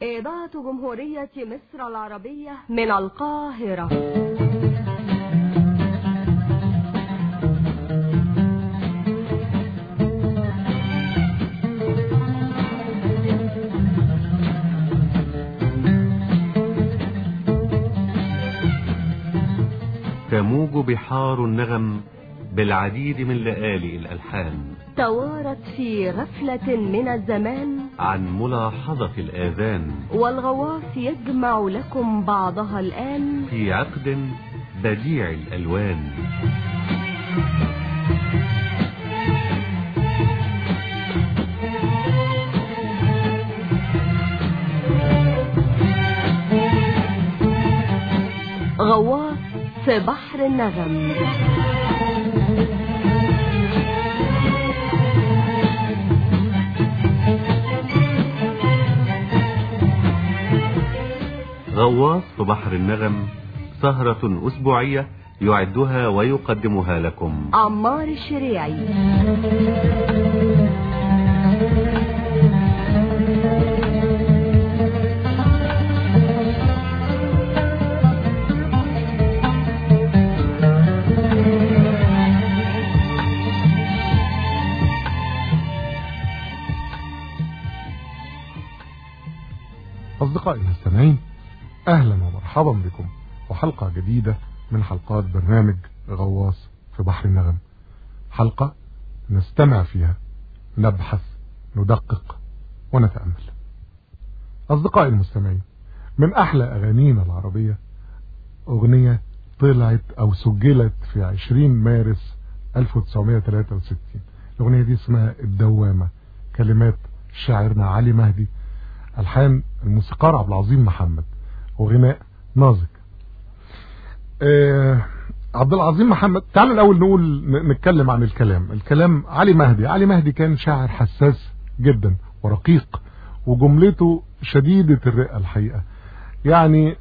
إذاعة جمهورية مصر العربية من القاهرة تموج بحار النغم بالعديد من لآلئ الألحان توارت في غفلة من الزمان عن ملاحظة الآذان والغواص يجمع لكم بعضها الآن في عقد بديع الألوان غواص في بحر النغم غواص في بحر النغم سهرة أسبوعية يعدها ويقدمها لكم عمار الشريعي أصدقائي المستمعين أهلا ومرحبا بكم وحلقة جديدة من حلقات برنامج غواص في بحر النغم حلقة نستمع فيها نبحث ندقق ونتأمل أصدقائي المستمعين من أحلى أغانينا العربية أغنية طلعت أو سجلت في 20 مارس 1963 الأغنية دي اسمها الدوامة كلمات شاعرنا علي مهدي ألحان الموسيقار عبد العظيم محمد وغناء نازك آه عبد العظيم محمد تعالوا الأول نقول نتكلم عن الكلام الكلام علي مهدي علي مهدي كان شاعر حساس جدا ورقيق وجملته شديدة الرئة الحقيقة يعني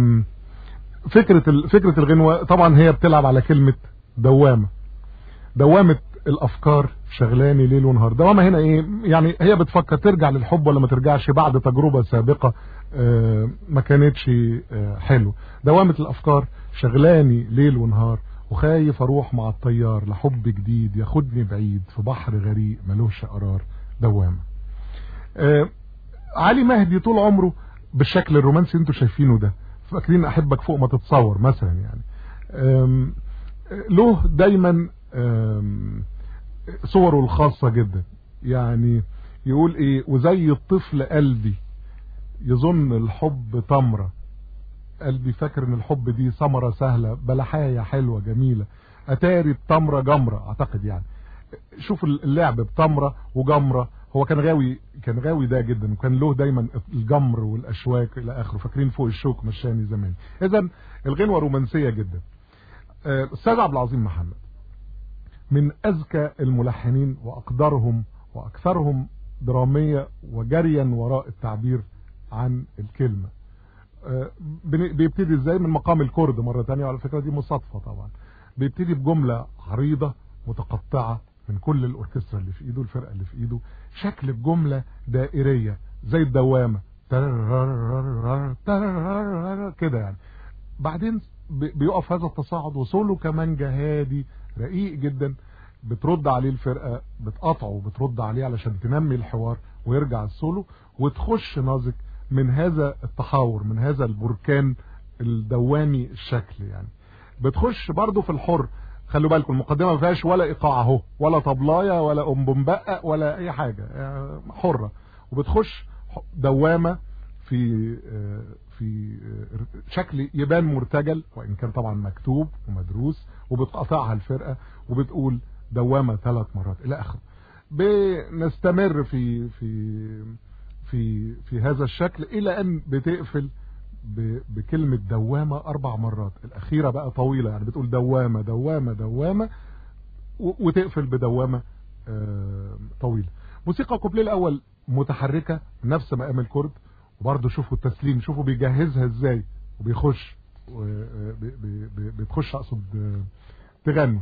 فكرة فكرة الغنوة طبعا هي بتلعب على كلمة دوامة دوامة الافكار شغلاني ليل ونهار دوامة هنا ايه يعني هي بتفكر ترجع للحب ولا ما ترجعش بعد تجربة سابقة اه ما كانتش اه حلو دوامة الافكار شغلاني ليل ونهار وخايف اروح مع الطيار لحب جديد ياخدني بعيد في بحر غريق ملوش قرار دوامة اه علي مهدي طول عمره بالشكل الرومانسي انتوا شايفينه ده فاكرين احبك فوق ما تتصور مثلا يعني له دايما صوره الخاصة جدا يعني يقول ايه وزي الطفل قلبي يظن الحب تمرة قلبي فاكر ان الحب دي ثمرة سهلة بلحاية حلوة جميلة اتاري التمرة جمرة اعتقد يعني شوف اللعب بتمرة وجمرة هو كان غاوي كان غاوي ده جدا وكان له دايما الجمر والاشواك الى اخره فاكرين فوق الشوك مشاني زمان اذا الغنوة رومانسية جدا استاذ عبد العظيم محمد من أذكى الملحنين وأقدرهم وأكثرهم درامية وجريا وراء التعبير عن الكلمة بيبتدي ازاي من مقام الكرد مرة تانية وعلى فكرة دي مصادفة طبعا بيبتدي بجملة عريضة متقطعة من كل الأوركسترا اللي في ايده الفرقة اللي في ايده شكل الجملة دائرية زي الدوامة كده يعني بعدين بيقف هذا التصاعد وصوله كمان جهادي رقيق جدا بترد عليه الفرقة بتقطعه وبترد عليه علشان تنمي الحوار ويرجع السولو وتخش نازك من هذا التحاور من هذا البركان الدوامي الشكل يعني بتخش برضو في الحر خلوا بالكم المقدمة ما فيهاش ولا ايقاع اهو ولا طبلاية ولا ام بمبقة ولا اي حاجة حرة وبتخش دوامة في في شكل يبان مرتجل وان كان طبعا مكتوب ومدروس وبتقطعها الفرقة وبتقول دوامة ثلاث مرات الى اخره بنستمر في في في في هذا الشكل الى ان بتقفل بكلمة دوامة اربع مرات الاخيرة بقى طويلة يعني بتقول دوامة دوامة دوامة وتقفل بدوامة طويلة موسيقى الكوبليه الاول متحركة نفس مقام الكرد وبرضه شوفوا التسليم شوفوا بيجهزها ازاي وبيخش بتخش اقصد تغني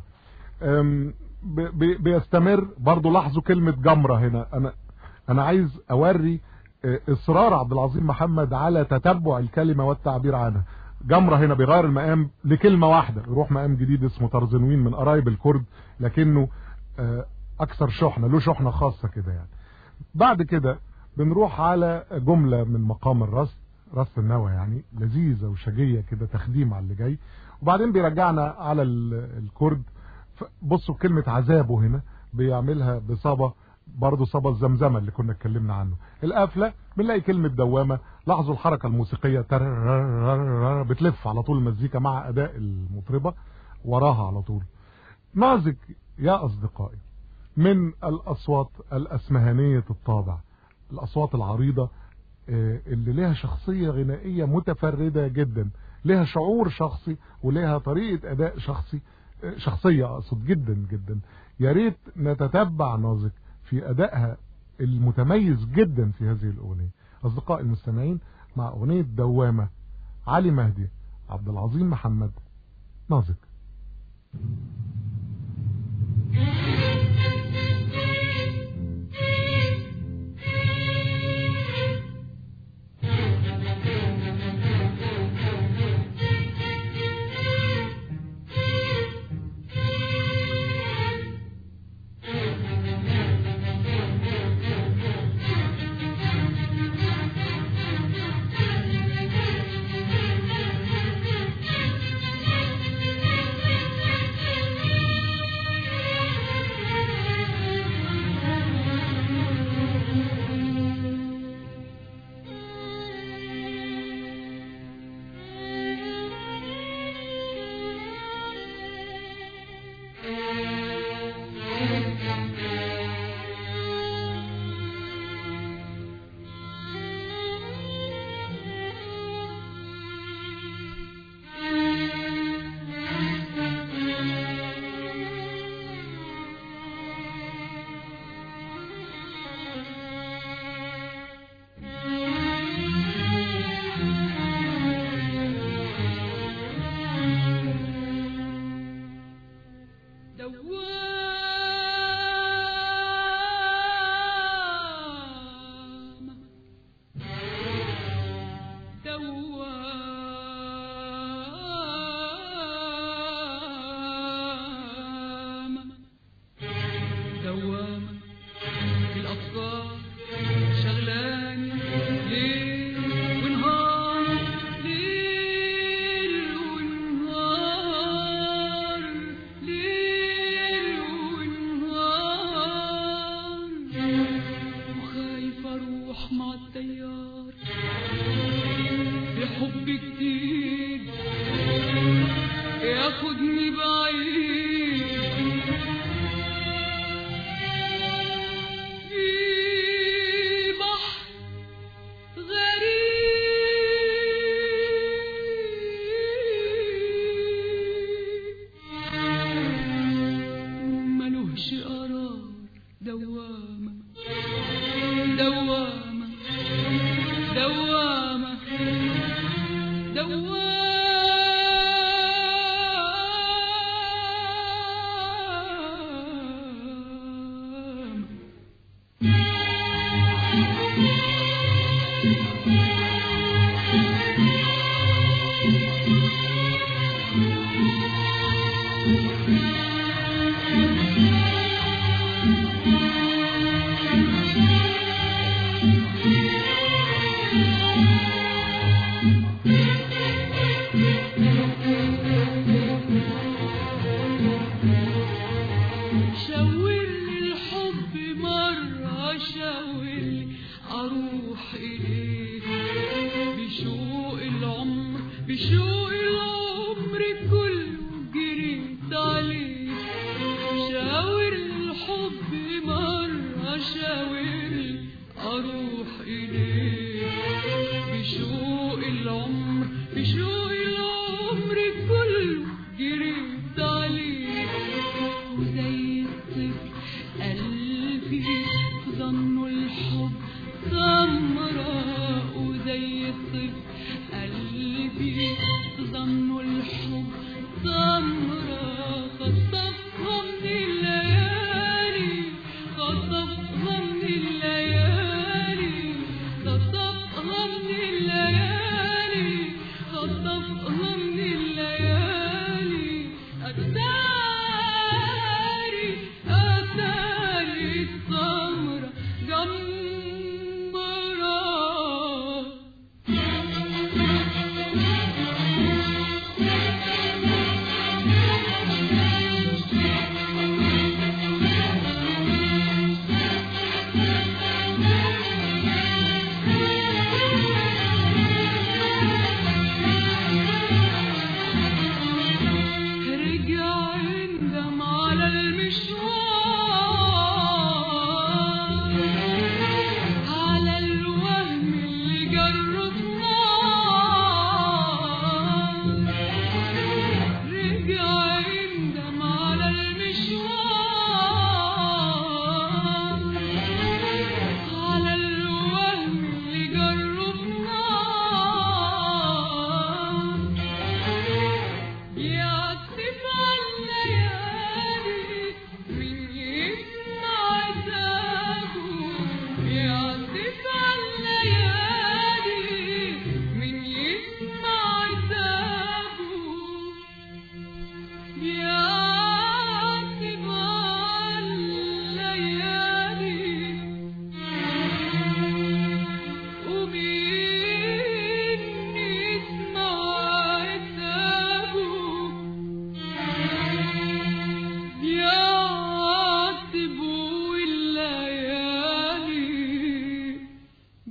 بيستمر برضه لاحظوا كلمة جمرة هنا انا انا عايز اوري اصرار عبد العظيم محمد على تتبع الكلمة والتعبير عنها جمرة هنا بيغير المقام لكلمة واحدة يروح مقام جديد اسمه ترزنوين من قرايب الكرد لكنه اكثر شحنة له شحنة خاصة كده يعني بعد كده بنروح على جملة من مقام الرصد رصد النوى يعني لذيذة وشجية كده تخديم على اللي جاي وبعدين بيرجعنا على الكرد بصوا كلمة عذابه هنا بيعملها بصبا برضه صبا الزمزمة اللي كنا اتكلمنا عنه القافلة بنلاقي كلمة دوامة لاحظوا الحركة الموسيقية بتلف على طول المزيكا مع أداء المطربة وراها على طول نازك يا أصدقائي من الأصوات الأسمهانية الطابع الأصوات العريضة اللي لها شخصية غنائية متفردة جدا لها شعور شخصي ولها طريقة أداء شخصي شخصية أقصد جدا جدا يا ريت نتتبع نازك في أدائها المتميز جدا في هذه الأغنية أصدقائي المستمعين مع أغنية دوامة علي مهدي عبد العظيم محمد نازك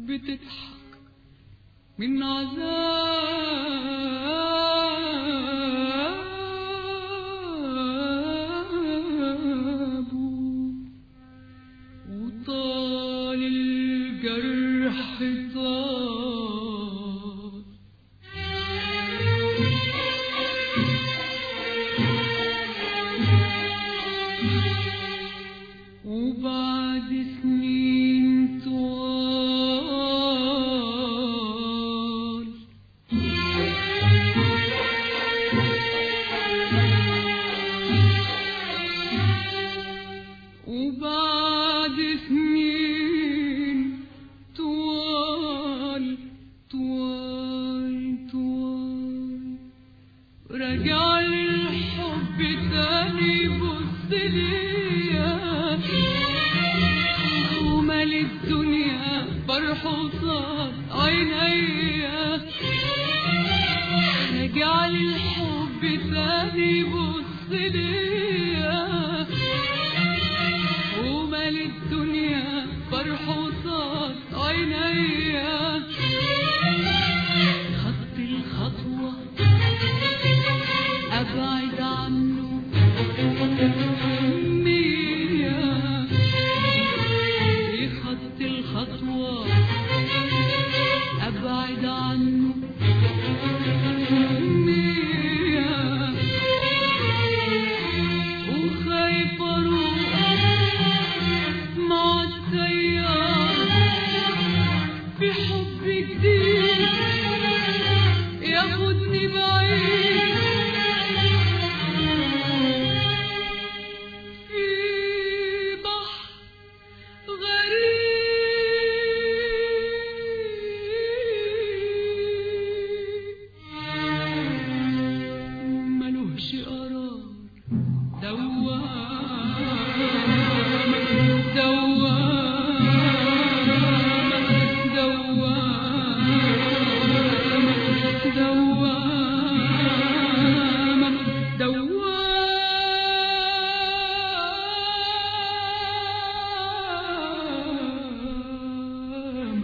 بتضحك من عذابه وطال الجرح طال وبعد سنين طوال وبعد سنين طوال طوال طوال رجع للحب تاني بص ليا ومال الدنيا فرح وصاد عينيا رجع للحب تاني بص ليا ومال الدنيا فرح وصاد عينيا خدت الخطوة أبعد عنه مية خدت الخطوة أبعد عنه مية وخايف أروح مع التيار في حب جديد ياخدني بعيد في بحر غريب ملوش قرار دوامة دوامة دوامة دوامة دوامة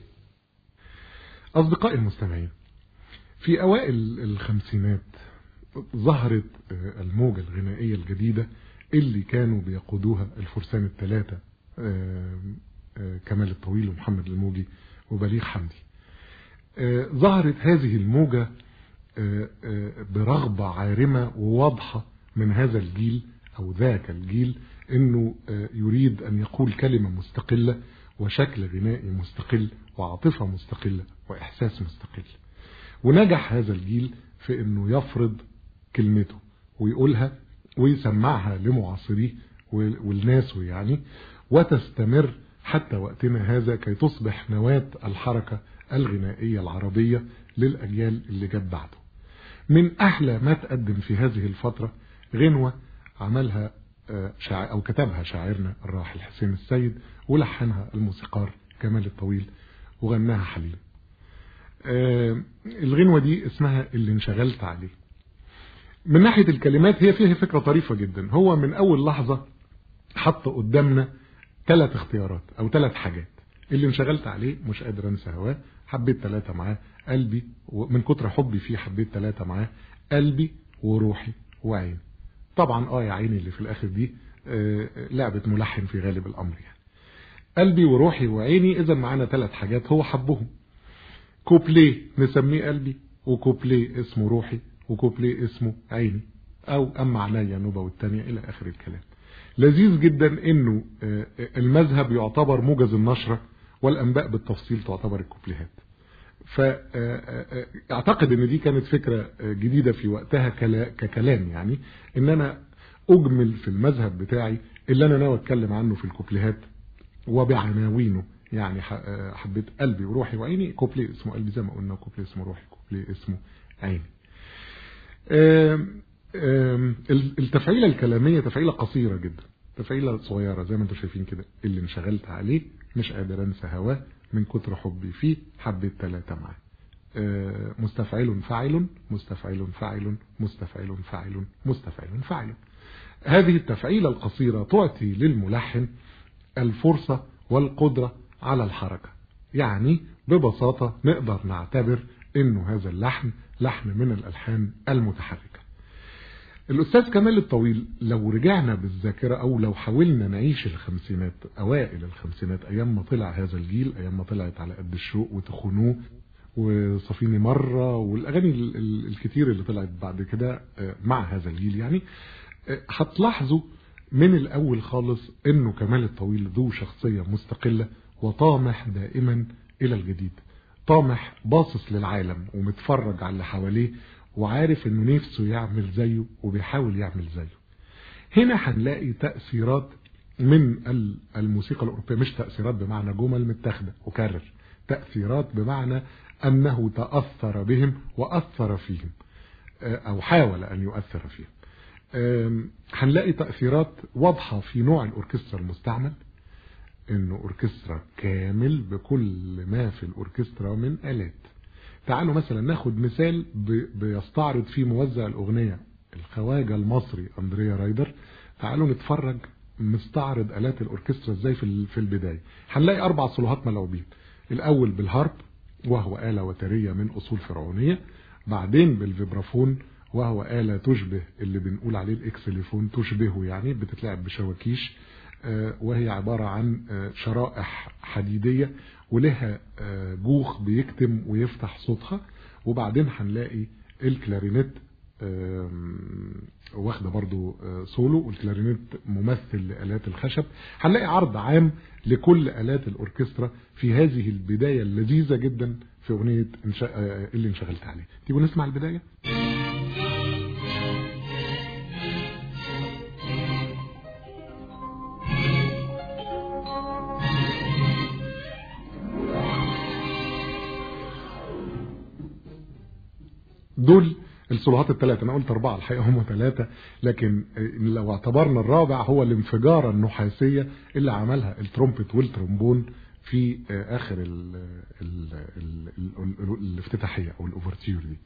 أصدقائي المستمعين في أوائل الخمسينات ظهرت آه، الموجة الغنائية الجديدة اللي كانوا بيقودوها الفرسان الثلاثة آه، آه، كمال الطويل ومحمد الموجي وبليغ حمدي آه، ظهرت هذه الموجة آه، آه، برغبة عارمة وواضحة من هذا الجيل أو ذاك الجيل أنه آه، يريد أن يقول كلمة مستقلة وشكل غنائي مستقل وعاطفة مستقلة وإحساس مستقل ونجح هذا الجيل في أنه يفرض كلمته ويقولها ويسمعها لمعاصريه وال- والناس يعني وتستمر حتى وقتنا هذا كي تصبح نواة الحركة الغنائية العربية للأجيال اللي جت بعده من أحلى ما تقدم في هذه الفترة غنوة عملها آه، شاعر أو كتبها شاعرنا الراحل حسين السيد ولحنها الموسيقار كمال الطويل وغناها حليم آه، الغنوة دي اسمها اللي انشغلت عليه من ناحية الكلمات هي فيها فكرة طريفة جدا هو من أول لحظة حط قدامنا ثلاث اختيارات أو ثلاث حاجات اللي انشغلت عليه مش قادر انسى هواه حبيت ثلاثة معاه قلبي ومن كتر حبي فيه حبيت ثلاثة معاه قلبي وروحي وعيني طبعا اه يا عيني اللي في الاخر دي آه، لعبة ملحن في غالب الامر يعني قلبي وروحي وعيني اذا معانا ثلاث حاجات هو حبهم كوبليه نسميه قلبي وكوبليه اسمه روحي وكوبليه اسمه عيني او اما عينيا نوبة والتانية الى اخر الكلام لذيذ جدا انه آه، المذهب يعتبر موجز النشرة والانباء بالتفصيل تعتبر الكوبليهات فاعتقد ان دي كانت فكرة آه، جديدة في وقتها كلا- ككلام يعني ان انا اجمل في المذهب بتاعي اللي انا ناوي اتكلم عنه في الكوبليهات وبعناوينه يعني ح- آه، حبيت قلبي وروحي وعيني كوبليه اسمه قلبي زي ما قلنا كوبليه اسمه روحي كوبليه اسمه عيني آم، آم، التفعيلة الكلامية تفعيلة قصيرة جدا تفعيلة صغيرة زي ما انتم شايفين كده اللي انشغلت عليه مش قادر انسى هواه من كتر حبي فيه حبيت ثلاثة معاه آه، مستفعل فاعل مستفعل فاعل مستفعل فاعل مستفعل فاعل هذه التفعيلة القصيرة تعطي للملحن الفرصة والقدرة على الحركة يعني ببساطة نقدر نعتبر انه هذا اللحن لحن من الالحان المتحركة الاستاذ كمال الطويل لو رجعنا بالذاكرة او لو حاولنا نعيش الخمسينات اوائل الخمسينات ايام ما طلع هذا الجيل ايام ما طلعت على قد الشوق وتخونوه وصفيني مرة والاغاني ال- ال- الكتير اللي طلعت بعد كده آه، مع هذا الجيل يعني آه، هتلاحظوا من الاول خالص انه كمال الطويل ذو شخصية مستقلة وطامح دائما الى الجديد طامح باصص للعالم ومتفرج على اللي حواليه وعارف انه نفسه يعمل زيه وبيحاول يعمل زيه هنا هنلاقي تأثيرات من ال- الموسيقى الأوروبية مش تأثيرات بمعنى جمل متاخدة أكرر تأثيرات بمعنى أنه تأثر بهم وأثر فيهم آه، أو حاول أن يؤثر فيهم آم، هنلاقي تأثيرات واضحة في نوع الأوركسترا المستعمل انه اوركسترا كامل بكل ما في الاوركسترا من آلات تعالوا مثلا ناخد مثال ب- بيستعرض فيه موزع الأغنية الخواجة المصري أندريا رايدر تعالوا نتفرج مستعرض آلات الأوركسترا ازاي في ال- في البداية هنلاقي أربع صلوهات ملعوبين الأول بالهارب وهو آلة وترية من أصول فرعونية بعدين بالفيبرافون وهو آلة تشبه اللي بنقول عليه الإكسليفون تشبهه يعني بتتلعب بشواكيش آه، وهي عبارة عن آه، شرائح حديدية ولها آه، جوخ بيكتم ويفتح صوتها وبعدين هنلاقي الكلارينيت آم، واخده برضو آه، سولو والكلارينيت ممثل لآلات الخشب هنلاقي عرض عام لكل آلات الأوركسترا في هذه البداية اللذيذة جدا في أغنية إنشاء آه، اللي انشغلت عليه تيجوا نسمع البداية دول الصلوات الثلاثة أنا قلت أربعة الحقيقة هم ثلاثة لكن لو اعتبرنا الرابع هو الانفجارة النحاسية اللي عملها الترومبت والترومبون في آخر ال ال ال ال ال الافتتاحية أو الأوفرتيور دي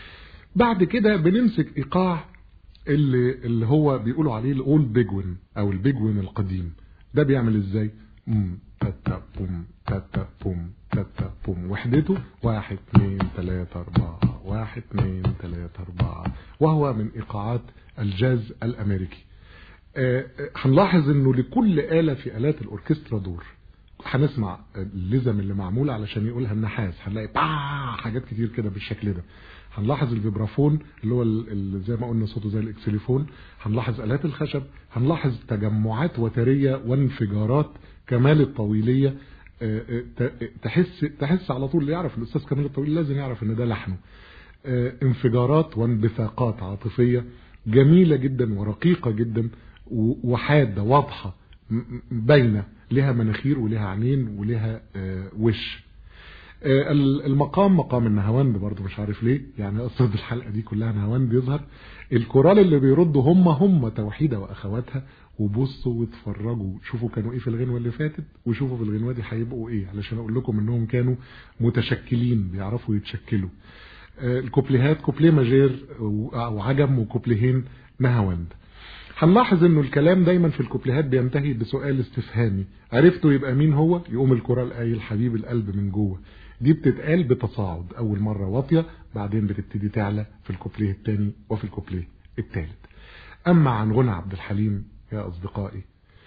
بعد كده بنمسك إيقاع اللي, اللي هو بيقولوا عليه الأولد بيجوين أو البيجوين القديم ده بيعمل إزاي؟ مم تاتا بوم تاتا بوم تاتا بوم وحدته واحد اتنين تلاتة أربعة واحد اتنين تلاتة أربعة وهو من إيقاعات الجاز الأمريكي آه، آه، هنلاحظ انه لكل آلة في آلات الأوركسترا دور هنسمع اللزم اللي معمولة علشان يقولها النحاس هنلاقي با حاجات كتير كده بالشكل ده هنلاحظ الفيبرافون اللي هو ال- ال- زي ما قلنا صوته زي الاكسليفون هنلاحظ آلات الخشب هنلاحظ تجمعات وترية وانفجارات كمال الطويلية آه، آه، ت- تحس تحس على طول اللي يعرف الأستاذ كمال الطويل لازم يعرف ان ده لحنه آه، انفجارات وانبثاقات عاطفية جميلة جدا ورقيقة جدا و- وحادة واضحة م- م- باينة لها مناخير ولها عينين ولها آه، وش آه، ال- المقام مقام النهاوند برضو مش عارف ليه يعني اقصد الحلقة دي كلها نهاوند يظهر الكورال اللي بيردوا هم هم توحيدة واخواتها وبصوا واتفرجوا شوفوا كانوا ايه في الغنوة اللي فاتت وشوفوا في الغنوة دي هيبقوا ايه علشان اقول لكم انهم كانوا متشكلين بيعرفوا يتشكلوا آه، الكوبليهات كوبليه ماجير و- وعجم وكوبليهين نهاوند هنلاحظ انه الكلام دايما في الكوبليهات بينتهي بسؤال استفهامي عرفتوا يبقى مين هو يقوم الكورال قايل حبيب القلب من جوه دي بتتقال بتصاعد اول مره واطيه بعدين بتبتدي تعلى في الكوبليه الثاني وفي الكوبليه الثالث اما عن غنى عبد الحليم يا اصدقائي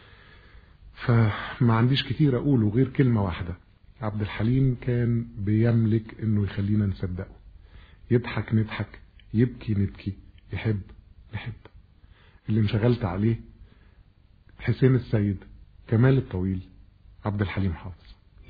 فما عنديش كتير اقوله غير كلمه واحده عبد الحليم كان بيملك انه يخلينا نصدقه يضحك نضحك يبكي نبكي يحب نحب اللي انشغلت عليه حسين السيد كمال الطويل عبد الحليم حافظ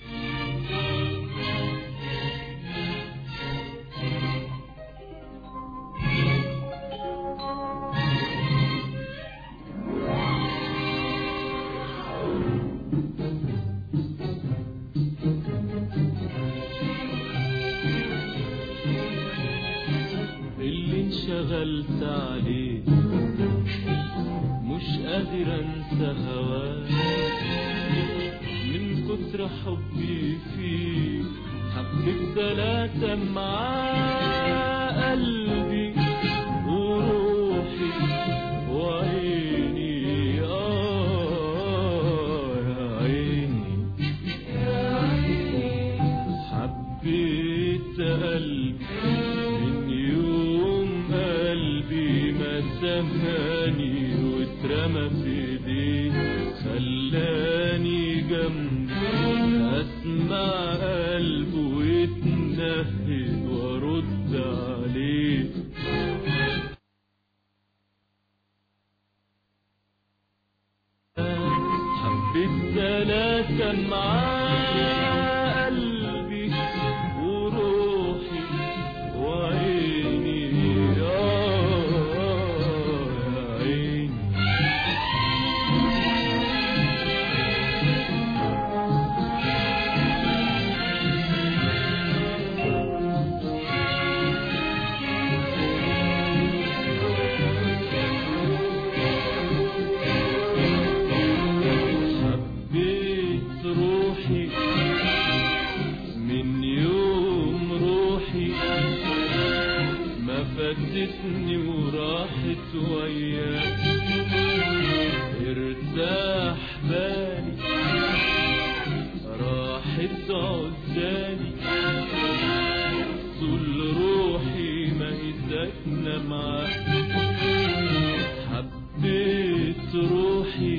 اللي انشغلت عليه مش قادر انسى هواه من كتر حبي فيه حبيت ثلاثة معاه قلبي وروحي وعيني آه يا عيني نهاني واترمى في ايديه خلاني جنبه اسمع قلبه يتنهد وارد عليه حبيت ثلاثة معاه قلبي وروحي وعيني آه يا عيني حبيت روحي من يوم روحي ما فاتتني وراحت وياه ارتاح بالي راحت عزالي طول روحي ما هي ساكنة معاه حبيت روحي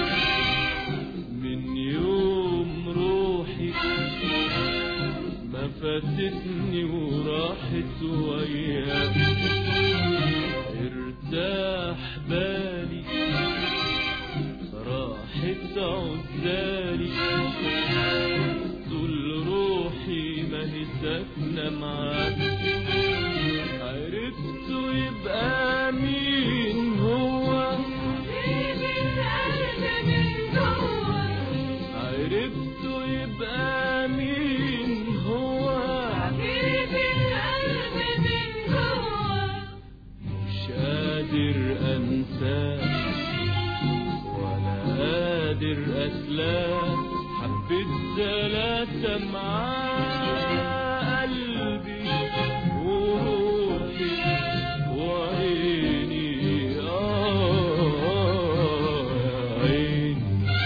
من يوم روحي ما فاتتني وراحت وياه ارتاح بالي راحت عزالي طول روحي ما هي ساكنة معاه عرفته يبقى مين هو عرفته يبقى مين هو مش قادر انساه ولا قادر اسلاه حبيت ثلاثة معاه قلبي وروحي وعيني آه يا عيني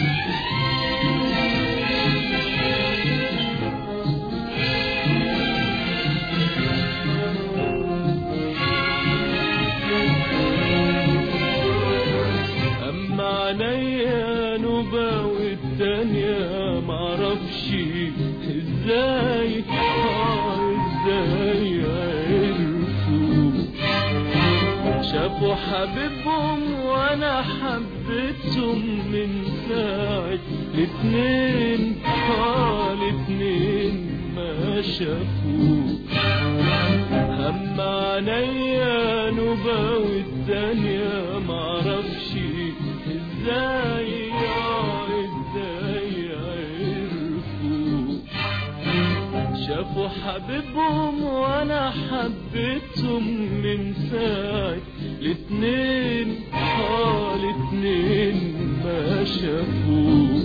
أما عليا نوبة والتانية معرفش ازاي آه ازاي عرفوا شافوا حبيبهم وانا حبيتهم من ساعة الاتنين اه الاتنين ما شافوا هم عليا نوبة والتانية معرفش ازاي اه ازاي عرفوا شافوا حبيبهم وانا حبيتهم من ساعة الاتنين اه الاتنين ما شافوا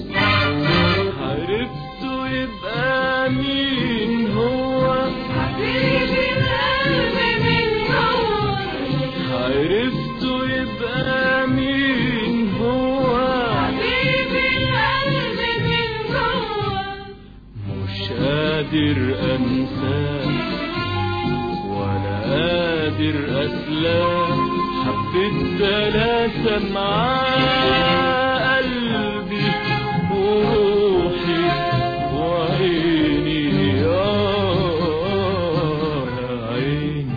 عرفتوا يبقى مين هو عرفتوا يبقى مين هو مش قادر انساه ولا قادر اسلاه حبيت ثلاثة معاه قلبي وروحي وعيني آه يا عيني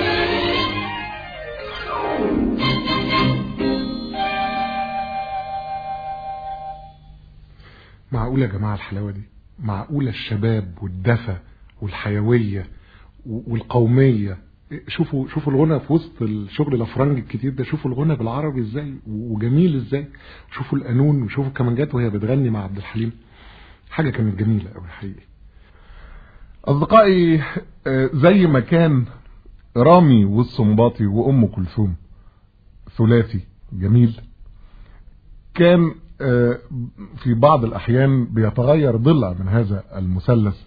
معقولة يا جماعة الحلاوة دي معقولة الشباب والدفى والحيوية و- والقومية شوفوا شوفوا الغنى في وسط الشغل الافرنج الكتير ده شوفوا الغنى بالعربي ازاي وجميل ازاي شوفوا القانون وشوفوا الكمانجات وهي بتغني مع عبد الحليم حاجة كانت جميلة قوي حقيقي اصدقائي آه، زي ما كان رامي والصنباطي وام كلثوم ثلاثي جميل كان آه، في بعض الأحيان بيتغير ضلع من هذا المثلث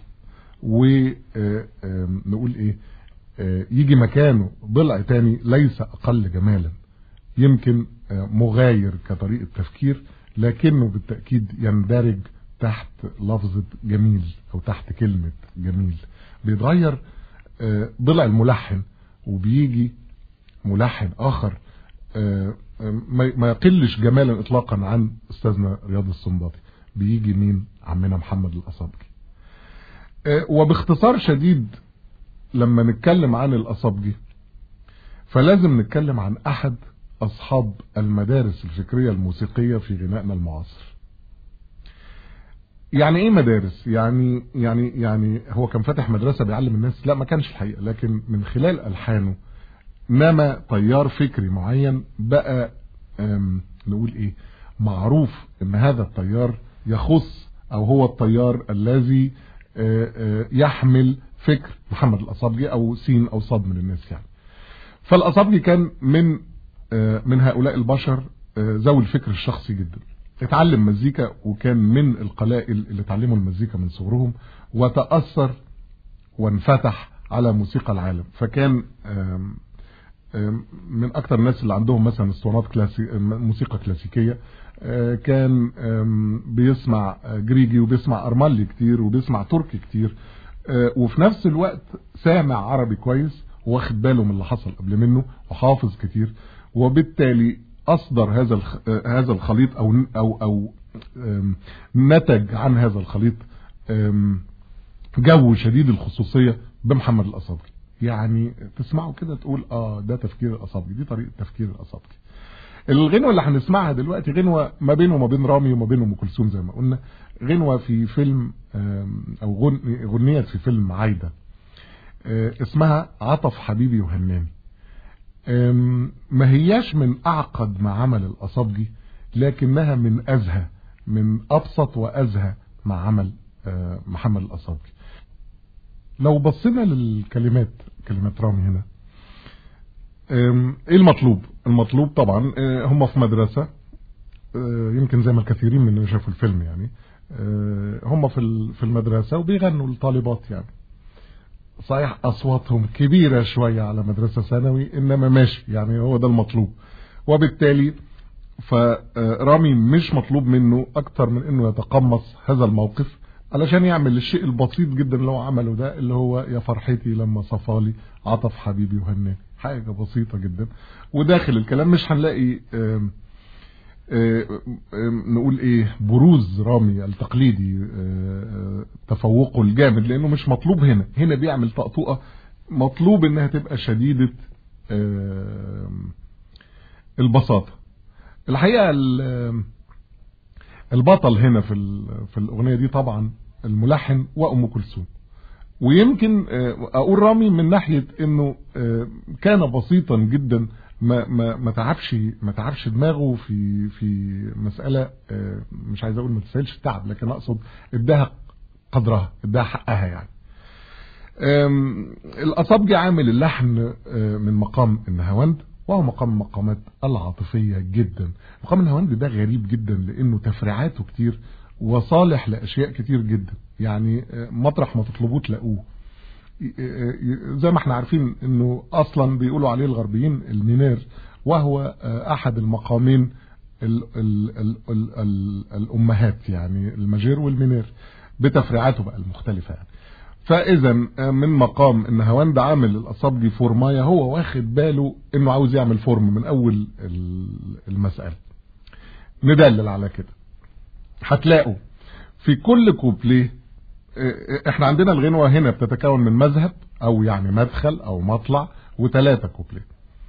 ونقول إيه آه، يجي مكانه ضلع تاني ليس أقل جمالا يمكن آه، مغاير كطريقة تفكير لكنه بالتأكيد يندرج تحت لفظة جميل أو تحت كلمة جميل بيتغير آه، ضلع الملحن وبيجي ملحن آخر آه، آه، ما ما يقلش جمالا اطلاقا عن استاذنا رياض السنباطي بيجي مين عمنا محمد الاصابجي آه، وباختصار شديد لما نتكلم عن الاصابجي فلازم نتكلم عن احد اصحاب المدارس الفكرية الموسيقية في غنائنا المعاصر يعني ايه مدارس يعني يعني يعني هو كان فاتح مدرسة بيعلم الناس لا ما كانش الحقيقة لكن من خلال الحانه نما تيار فكري معين بقى أم، نقول ايه معروف ان هذا التيار يخص او هو التيار الذي آه، آه، يحمل فكر محمد الاصابجي او سين او صاد من الناس يعني فالاصابجي كان من آه، من هؤلاء البشر آه، ذوي الفكر الشخصي جدا اتعلم مزيكا وكان من القلائل اللي اتعلموا المزيكا من صغرهم وتأثر وانفتح على موسيقى العالم فكان آم، آم، من اكتر الناس اللي عندهم مثلا اسطوانات كلاسي موسيقى كلاسيكيه آه، كان آم، بيسمع آه، جريجي وبيسمع ارمالي كتير وبيسمع تركي كتير آه، وفي نفس الوقت سامع عربي كويس واخد باله من اللي حصل قبل منه وحافظ كتير وبالتالي اصدر هذا الخ... آه، هذا الخليط او او او آم، نتج عن هذا الخليط آم، جو شديد الخصوصية بمحمد الأصابجي يعني تسمعه كده تقول اه ده تفكير الأصابجي دي طريقة تفكير الأصابجي الغنوة اللي هنسمعها دلوقتي غنوة ما بينه وما بين رامي وما بينه ام كلثوم زي ما قلنا غنوة في فيلم آم، او غن- غنيت في فيلم عايدة آه، اسمها عطف حبيبي وهناني آم، ما هياش من اعقد ما عمل الاصابجي لكنها من ازهى من ابسط وازهى ما عمل آه، محمد الاصابجي لو بصينا للكلمات كلمات رامي هنا آم، ايه المطلوب المطلوب طبعا آه، هم في مدرسة آه، يمكن زي ما الكثيرين منهم شافوا الفيلم يعني آه، هم في ال- في المدرسة وبيغنوا الطالبات يعني صحيح اصواتهم كبيرة شوية على مدرسة ثانوي انما ماشي يعني هو ده المطلوب وبالتالي فرامي مش مطلوب منه اكتر من انه يتقمص هذا الموقف علشان يعمل الشيء البسيط جدا اللي هو عمله ده اللي هو يا فرحتي لما صفالي عطف حبيبي وهناني حاجة بسيطة جدا وداخل الكلام مش هنلاقي آم، آم، آم، نقول ايه بروز رامي التقليدي آه، آه، تفوقه الجامد لانه مش مطلوب هنا هنا بيعمل طقطقة مطلوب انها تبقى شديدة آم، البساطة الحقيقة ال- البطل هنا في ال- في الأغنية دي طبعا الملحن وأم كلثوم ويمكن آه، أقول رامي من ناحية إنه آه، كان بسيطا جدا ما ما ما تعبش ما تعبش دماغه في في مسألة آه، مش عايز أقول ما تستاهلش التعب لكن أقصد اداها قدرها اداها حقها يعني آم، الأصابجي عامل اللحن آه، من مقام النهاوند وهو مقام مقامات العاطفية جدا مقام النهاوند ده غريب جدا لأنه تفريعاته كتير وصالح لأشياء كتير جدا يعني آه، مطرح ما تطلبوه تلاقوه زي ما احنا عارفين انه اصلا بيقولوا عليه الغربيين المينير وهو آه، احد المقامين ال ال ال ال ال الامهات يعني الماجير والمينير بتفريعاته بقى المختلفة يعني فاذا من مقام ان هواند عامل الاصابجي فورمايا هو واخد باله انه عاوز يعمل فورم من اول ال- المسألة ندلل على كده هتلاقوا في كل كوبليه اه، احنا عندنا الغنوة هنا بتتكون من مذهب او يعني مدخل او مطلع وثلاثة كوبليه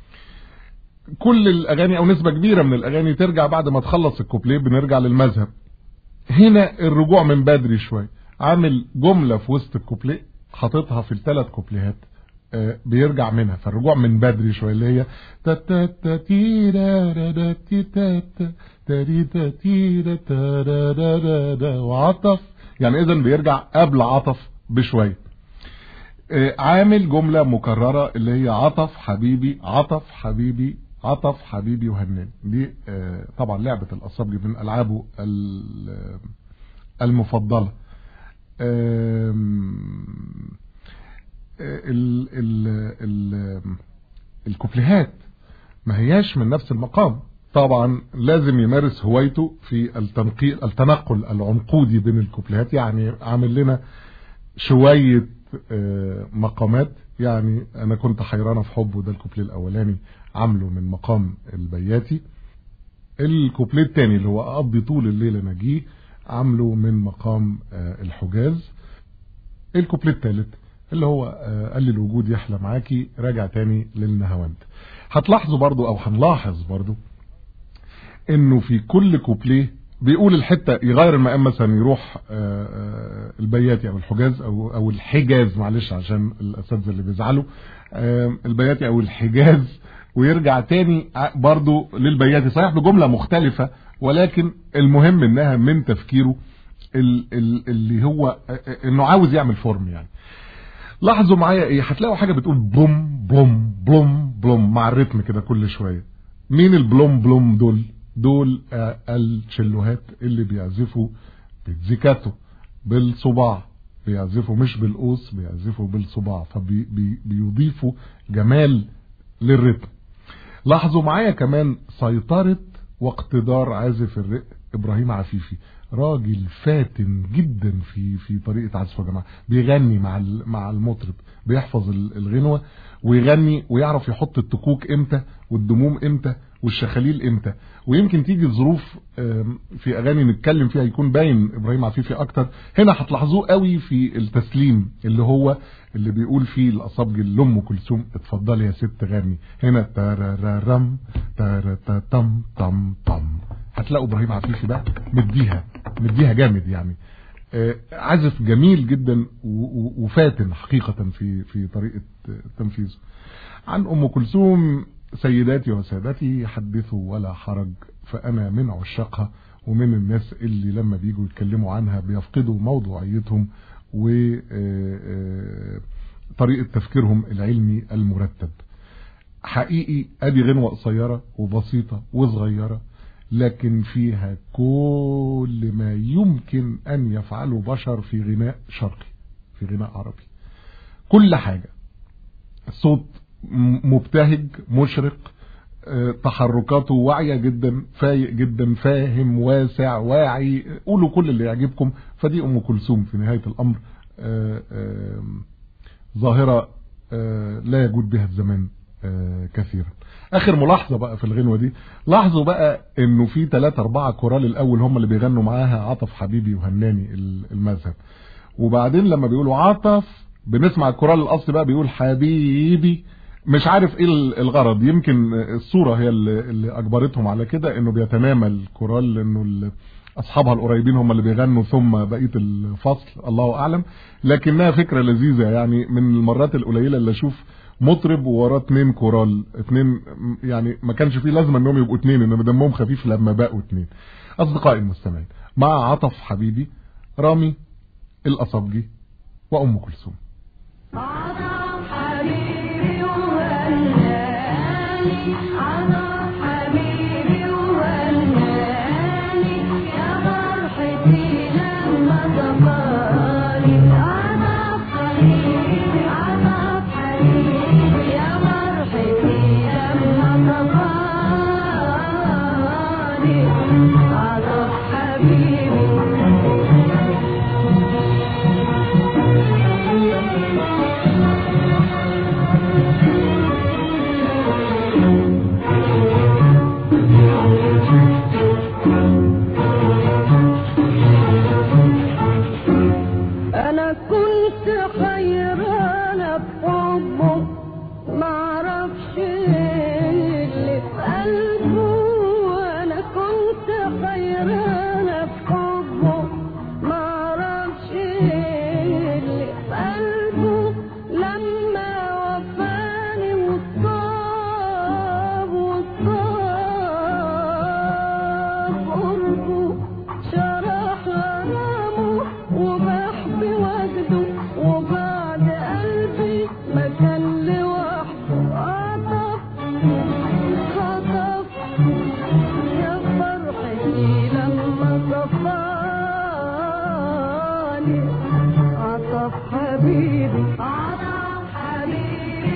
كل الاغاني او نسبة كبيرة من الاغاني ترجع بعد ما تخلص الكوبليه بنرجع للمذهب هنا الرجوع من بدري شوية عامل جملة في وسط الكوبليه حاططها في الثلاث كوبليهات آه، بيرجع منها فالرجوع من بدري شوية اللي هي تا تا تا تيرا را را تي تا تا تاري تا تيرا تا را را را را وعطف يعني اذا بيرجع قبل عطف بشوية آه، عامل جملة مكررة اللي هي عطف حبيبي عطف حبيبي عطف حبيبي وهنان دي آه، طبعا لعبة الأصابجي من ألعابه ال- المفضلة آم، ال ال ال الكوبليهات ما هياش من نفس المقام طبعا لازم يمارس هوايته في التنقيل التنقل العنقودي بين الكوبليهات يعني عامل لنا شوية آه، مقامات يعني انا كنت حيرانه في حبه ده الكوبليه الاولاني عامله من مقام البياتي الكوبليه الثاني اللي هو اقضي طول الليل نجيه عامله من مقام آه، الحجاز الكوبليه الثالث اللي هو آه، قال لي الوجود يحلى معاكي راجع تاني للنهاوند هتلاحظوا برضو او هنلاحظ برضو انه في كل كوبليه بيقول الحته يغير المقام مثلا يروح آه، آه، البياتي او الحجاز او او الحجاز معلش عشان الاساتذه اللي بيزعلوا آه، البياتي او الحجاز ويرجع تاني ع- برضو للبياتي صحيح بجمله مختلفه ولكن المهم انها من تفكيره ال- ال- اللي هو آه، آه، انه عاوز يعمل فورم يعني لاحظوا معايا ايه هتلاقوا حاجه بتقول بلوم بلوم بلوم بلوم مع الريتم كده كل شويه مين البلوم بلوم دول دول آه، التشيلوهات اللي بيعزفوا بالزيكاتو بالصباع بيعزفوا مش بالقوس بيعزفوا بالصباع فبيضيفوا جمال للريتم لاحظوا معايا كمان سيطرة واقتدار عازف الرق ابراهيم عفيفي راجل فاتن جدا في في طريقه عزفه يا جماعه بيغني مع ال- مع المطرب بيحفظ ال- الغنوه ويغني ويعرف يحط التكوك امتى والدموم امتى والشخاليل امتى ويمكن تيجي ظروف آم، في اغاني نتكلم فيها يكون باين ابراهيم عفيفي اكتر هنا هتلاحظوه قوي في التسليم اللي هو اللي بيقول فيه الاصابج لام كلثوم اتفضلي يا ست غني هنا تارارام تاراتاتم تم تم هتلاقوا ابراهيم عفيفي بقى مديها مديها جامد يعني آه، عزف جميل جدا و- و- وفاتن حقيقة في في طريقة تنفيذه عن ام كلثوم سيداتي وسادتي حدثوا ولا حرج فانا من عشاقها ومن الناس اللي لما بيجوا يتكلموا عنها بيفقدوا موضوعيتهم و آه، آه، طريقة تفكيرهم العلمي المرتب حقيقي ادي غنوة قصيرة وبسيطة وصغيرة لكن فيها كل ما يمكن ان يفعله بشر في غناء شرقي في غناء عربي كل حاجة صوت م- مبتهج مشرق آه، تحركاته واعية جدا فايق جدا فاهم واسع واعي قولوا كل اللي يعجبكم فدي ام كلثوم في نهاية الامر آه، آه، ظاهرة آه، لا يجود بها الزمان آه، كثيرا اخر ملاحظة بقى في الغنوة دي لاحظوا بقى انه في ثلاثة اربعة كورال الاول هم اللي بيغنوا معاها عطف حبيبي وهناني ال- المذهب وبعدين لما بيقولوا عطف بنسمع الكورال الاصلي بقى بيقول حبيبي مش عارف ايه ال- الغرض يمكن الصورة هي اللي, اللي اجبرتهم على كده انه بيتنامى الكورال لانه ال- اصحابها القريبين هم اللي بيغنوا ثم بقيه الفصل الله اعلم لكنها فكره لذيذه يعني من المرات القليله اللي اشوف مطرب ووراه اتنين كورال اتنين يعني ما كانش فيه لازمه انهم يبقوا اتنين انما دمهم خفيف لما بقوا اتنين اصدقائي المستمعين مع عطف حبيبي رامي الاصابجي وام كلثوم عطف حبيبي وهناني عطف حبيبي وهناني يا فرحتي لما صفاني عطف حبيبي عطف حبيبي يا فرحتي لما صفاني عطف حبيبي انا كنت حيرانه بحبه معرفش اللي في قلبه انا كنت حيرانه بحبه معرفش اللي في قلبه لما وفاني وصاب وصاب قربه شرح غرامه وبحب وجده وبعد قلبي ما كان لوحده عطف خطف يا فرحتي لما صفاني عطف حبيبي عطف حبيبي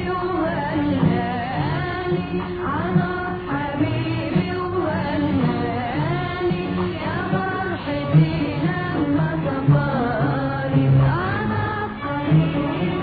وهناني عطف حبيبي وهناني يا فرحتي لما صفاني عطف حبيبي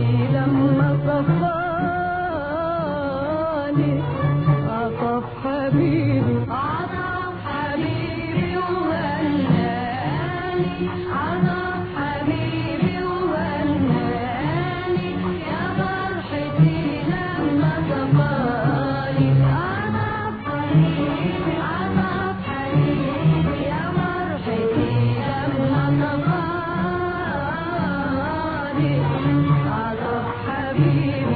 لما صفاني عطف حبيبي عطف حبيبي وهناني عطف حبيبي وهناني يا فرحتي لما صفاني عطف حبيبي عطف حبيبي يا فرحتي لما صفاني عطف حبيبي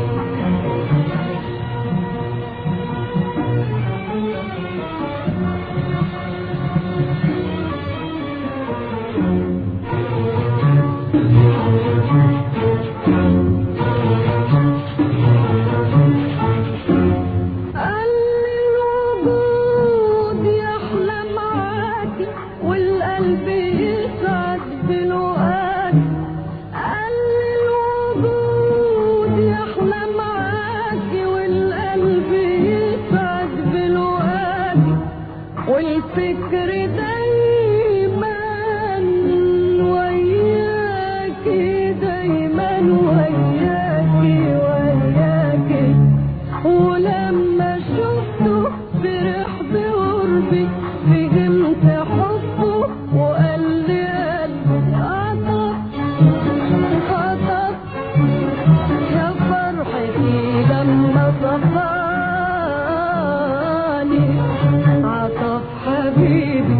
قال الوجود يحلى معاكي والقلب يسعد بلقاك قال الوجود يحلى معاكي والقلب يسعد بلقاك والفكر دايما وياكي دايما وياكي وياكي ولما شفته فرح بقربي فهمت حبه وقال لي قلبي عطف عطف يا فرحتي لما صفاني عطف حبيبي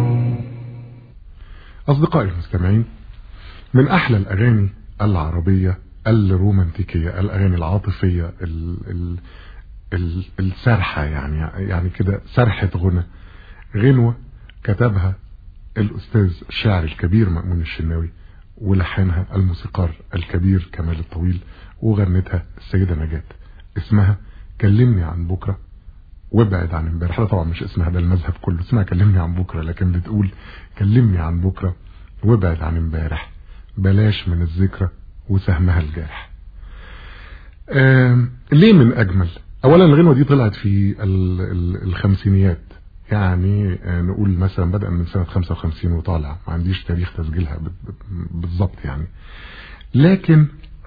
أصدقائي المستمعين من أحلى الأغاني العربية الرومانتيكية الأغاني العاطفية ال ال ال السرحة يعني يعني كده سرحة غنى غنوة كتبها الأستاذ الشاعر الكبير مأمون الشناوي ولحنها الموسيقار الكبير كمال الطويل وغنتها السيدة نجاة اسمها كلمني عن بكرة وابعد عن امبارح ده طبعا مش اسمها ده المذهب كله اسمها كلمني عن بكرة لكن بتقول كلمني عن بكرة وابعد عن امبارح بلاش من الذكرى وسهمها الجارح آم، ليه من اجمل اولا الغنوة دي طلعت في ال- ال- الخمسينيات يعني آه، نقول مثلا بدأ من سنة 55 وطالع ما عنديش تاريخ تسجيلها بال- بالظبط يعني لكن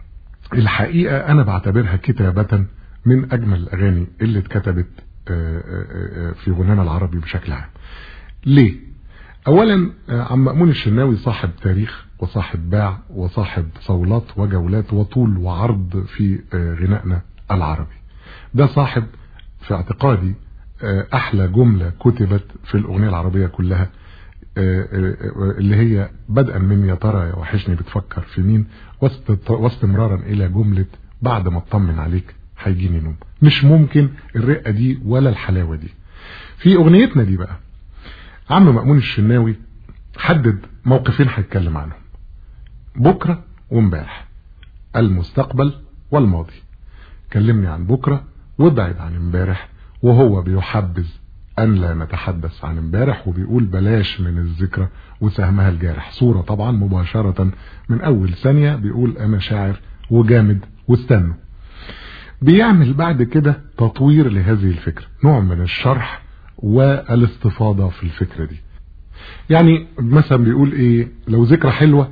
الحقيقة أنا بعتبرها كتابة من أجمل الأغاني اللي اتكتبت آه، آه، آه، في غنانا العربي بشكل عام ليه؟ أولا آه، عم مأمون الشناوي صاحب تاريخ وصاحب باع وصاحب صولات وجولات وطول وعرض في آه، غنائنا العربي ده صاحب في اعتقادي آه، أحلى جملة كتبت في الأغنية العربية كلها آه، آه، آه، اللي هي بدءا من يا ترى يا وحشني بتفكر في مين واست- واستمرارا إلى جملة بعد ما اطمن عليك هيجيني نوم مش ممكن الرقة دي ولا الحلاوة دي في أغنيتنا دي بقى عم مأمون الشناوي حدد موقفين هيتكلم عنهم بكرة وامبارح المستقبل والماضي كلمني عن بكرة وابعد عن امبارح وهو بيحبذ أن لا نتحدث عن امبارح وبيقول بلاش من الذكرى وسهمها الجارح صورة طبعا مباشرة من أول ثانية بيقول أنا شاعر وجامد واستنوا بيعمل بعد كده تطوير لهذه الفكرة نوع من الشرح والاستفاضة في الفكرة دي يعني مثلا بيقول ايه لو ذكرى حلوة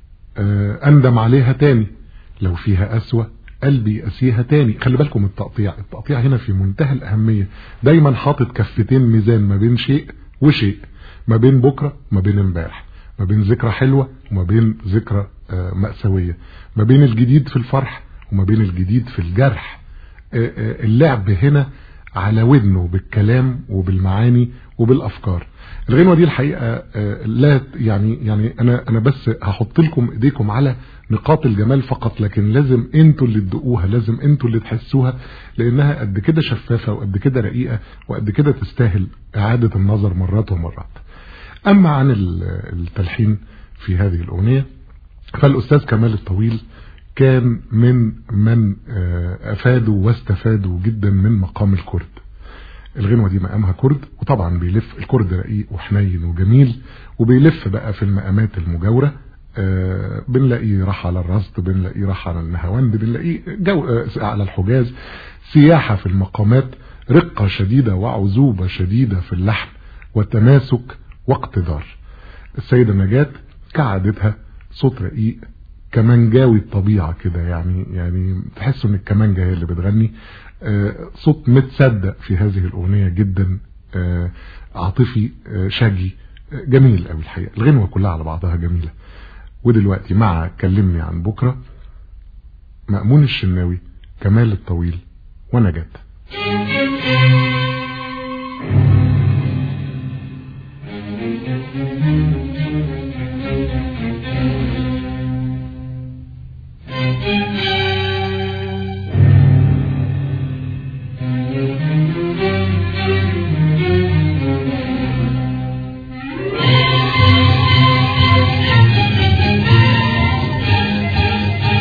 آه، اندم عليها تاني لو فيها اسوة قلبي اسيها تاني خلي بالكم التقطيع التقطيع هنا في منتهى الاهمية دايما حاطط كفتين ميزان ما بين شيء وشيء ما بين بكرة وما بين امبارح ما بين ذكرى حلوة وما بين ذكرى آه، مأساوية ما بين الجديد في الفرح وما بين الجديد في الجرح آه، آه، اللعب هنا على ودنه بالكلام وبالمعاني وبالافكار الغنوه دي الحقيقه آه، لا يعني يعني انا انا بس هحط لكم ايديكم على نقاط الجمال فقط لكن لازم انتوا اللي تدقوها لازم انتوا اللي تحسوها لانها قد كده شفافه وقد كده رقيقه وقد كده تستاهل اعاده النظر مرات ومرات اما عن ال- التلحين في هذه الاغنيه فالاستاذ كمال الطويل كان من من آه، افادوا واستفادوا جدا من مقام الكرد الغنوة دي مقامها كرد وطبعا بيلف الكرد رقيق وحنين وجميل وبيلف بقى في المقامات المجاورة آه، بنلاقيه راح على الرصد بنلاقيه راح على النهاوند بنلاقيه جو آه، على الحجاز سياحة في المقامات رقة شديدة وعزوبة شديدة في اللحن وتماسك واقتدار السيدة نجاة كعادتها صوت رقيق كمانجاوي الطبيعة كده يعني يعني تحس ان الكمانجة هي اللي بتغني آه، صوت متصدق في هذه الأغنية جدا آه، عاطفي آه، شجي آه، جميل قوي الحقيقة الغنوة كلها على بعضها جميلة ودلوقتي مع كلمني عن بكرة مأمون الشناوي كمال الطويل ونجاة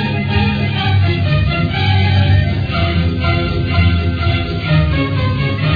Thank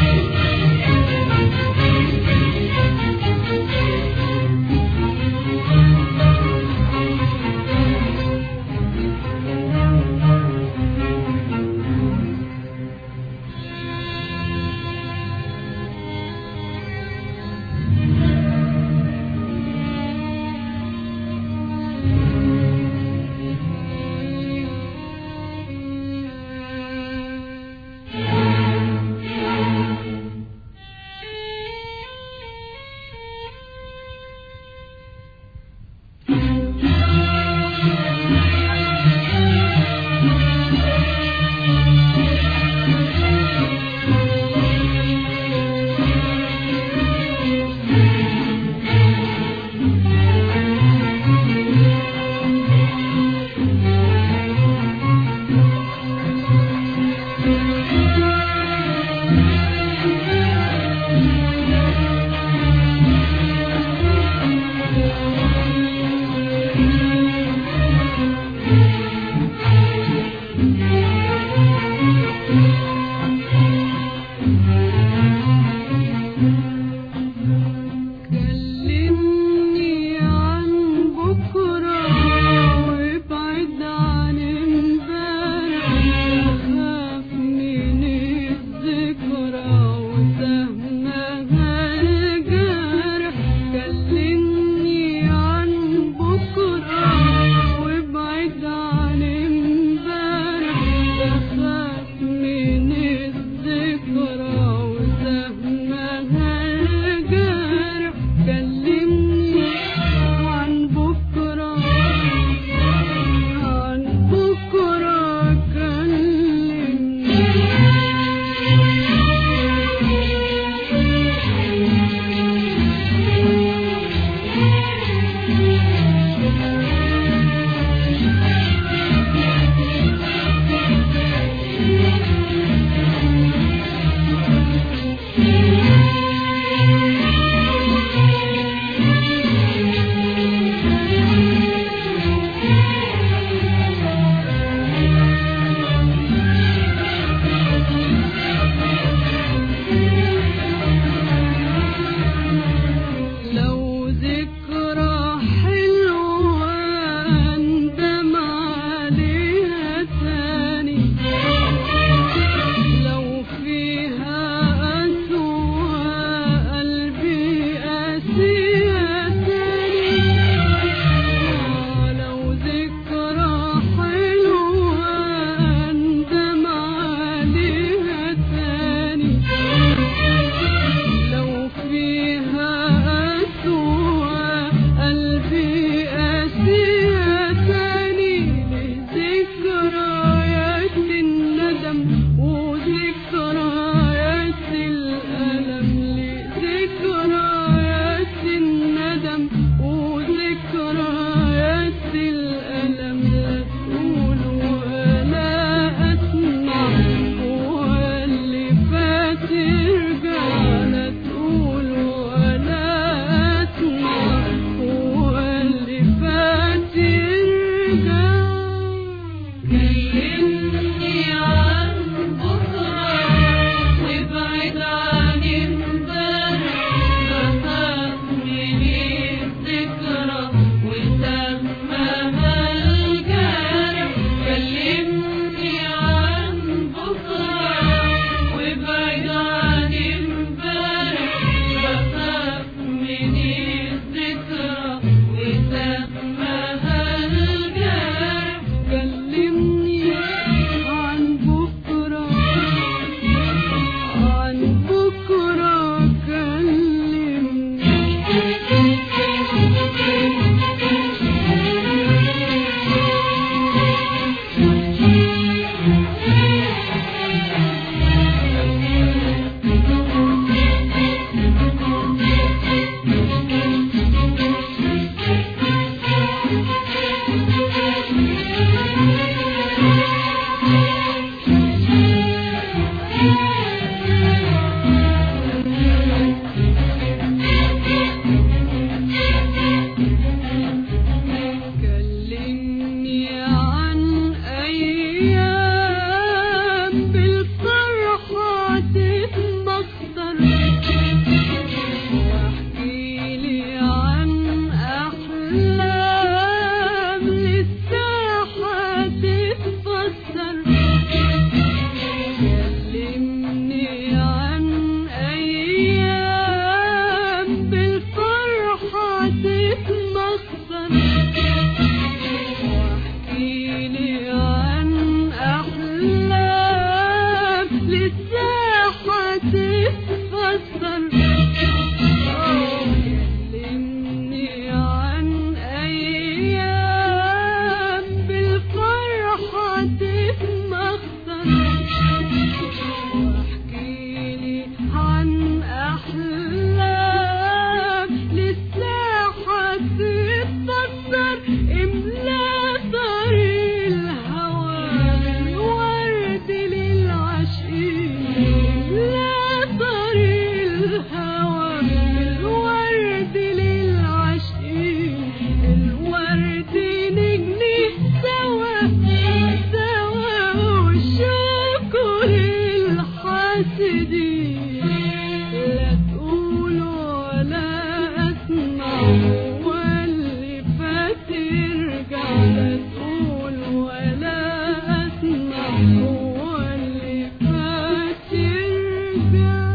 ابتدي لا تقول ولا اسمع واللي فات يرجع لا تقول ولا اسمع واللي فات يرجع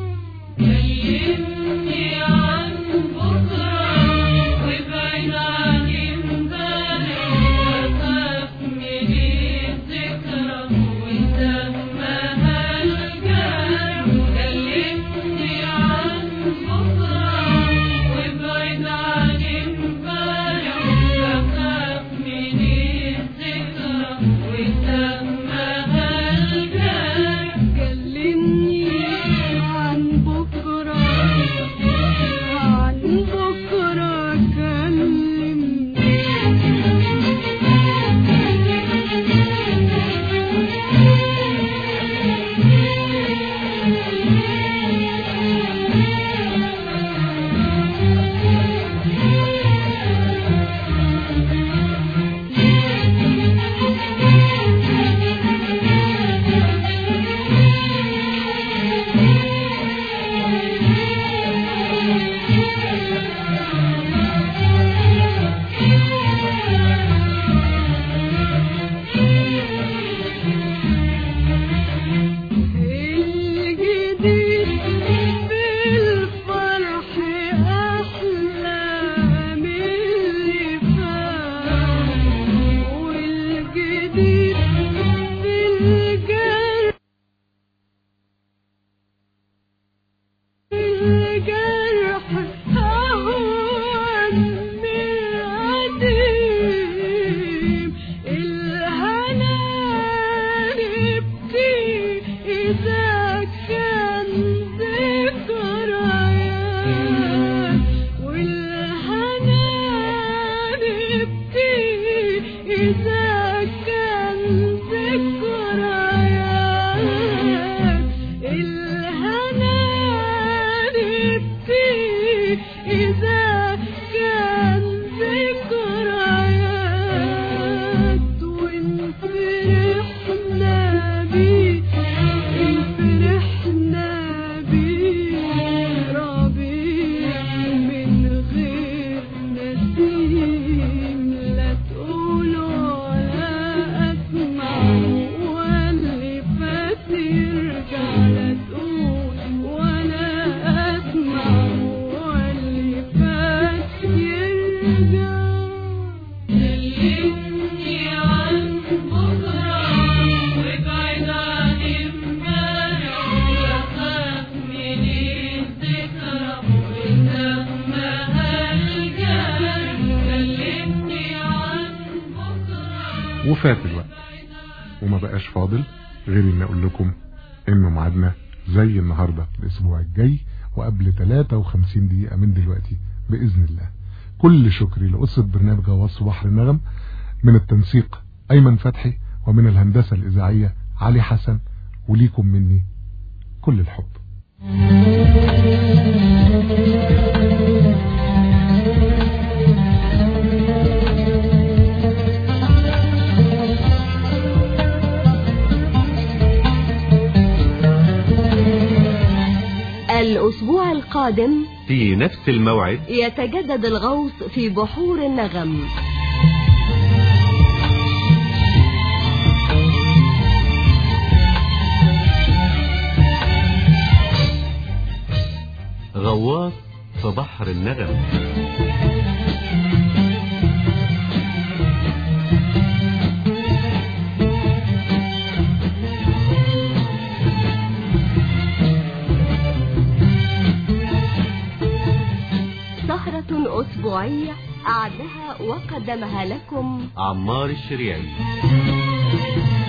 كلمني عن بكرة وابعد عن امبارح وخاف من الذكرى وسمها الجرح كلمني عن بكرة وابعد عن امبارح وخاف من الذكرى وسمها الجرح كلمني عن بكرة عن بكرة كلمني الجديد بالفرح أحلى من اللي فات والجديد بالجرح الجرح أهون من القديم الهنا نبكي إذا كان ذكريات والهنا نبكي إذا كان ذكريات الهنا نبكي إذا كان ذكريات وإن فرحنا بيه إن فرحنا بيه ربيع من غير نسيم لا تقول ولا أسمع واللي فات يرجع لا تقول ولا أسمع واللي فات يرجع كلمني عن بكرة وابعد عن امبارح وخاف من الذكرى وسمها الجرح كلمني عن بكرة وفات الوقت وما بقاش فاضل غير ان اقول لكم انه ميعادنا زي النهارده الاسبوع الجاي وقبل 53 دقيقه من دلوقتي باذن الله كل شكري لأسرة برنامج غواص بحر النغم من التنسيق ايمن فتحي ومن الهندسه الاذاعيه علي حسن وليكم مني كل الحب الأسبوع القادم في نفس الموعد يتجدد الغوص في بحور النغم غواص في بحر النغم سهرة أسبوعية أعدها وقدمها لكم عمار الشريعي